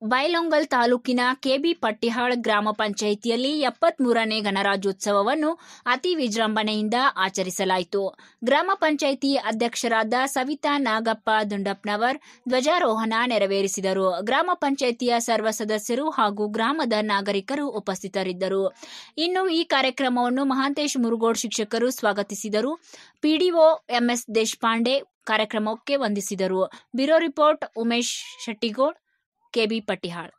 ಬೈಲೊಂಗಲ್ ತಾಲೂಕಿನ ಕೆಬಿ ಪಟ್ಟಿಹಾಳ್ ಗ್ರಾಮ ಪಂಚಾಯಿತಿಯಲ್ಲಿ ಎಪ್ಪತ್ಮೂರನೇ ಗಣರಾಜ್ಯೋತ್ಸವವನ್ನು ಅತಿ ವಿಜೃಂಭಣೆಯಿಂದ ಆಚರಿಸಲಾಯಿತು ಗ್ರಾಮ ಪಂಚಾಯಿತಿ ಅಧ್ಯಕ್ಷರಾದ ಸವಿತಾ ನಾಗಪ್ಪ ದುಂಡಪ್ಪನವರ್ ಧ್ವಜಾರೋಹಣ ನೆರವೇರಿಸಿದರು ಗ್ರಾಮ ಪಂಚಾಯಿತಿಯ ಸರ್ವ ಸದಸ್ಯರು ಹಾಗೂ ಗ್ರಾಮದ ನಾಗರಿಕರು ಉಪಸ್ಥಿತರಿದ್ದರು ಇನ್ನು ಈ ಕಾರ್ಯಕ್ರಮವನ್ನು ಮಹಾಂತೇಶ್ ಮುರುಗೋಡ್ ಶಿಕ್ಷಕರು ಸ್ವಾಗತಿಸಿದರು ಪಿಡಿಒ ಎಂಎಸ್ ದೇಶಪಾಂಡೆ ಕಾರ್ಯಕ್ರಮಕ್ಕೆ ವಂದಿಸಿದರು bureau report Umesh Shettigod KB ಪಟ್ಟಿಹಾಳ್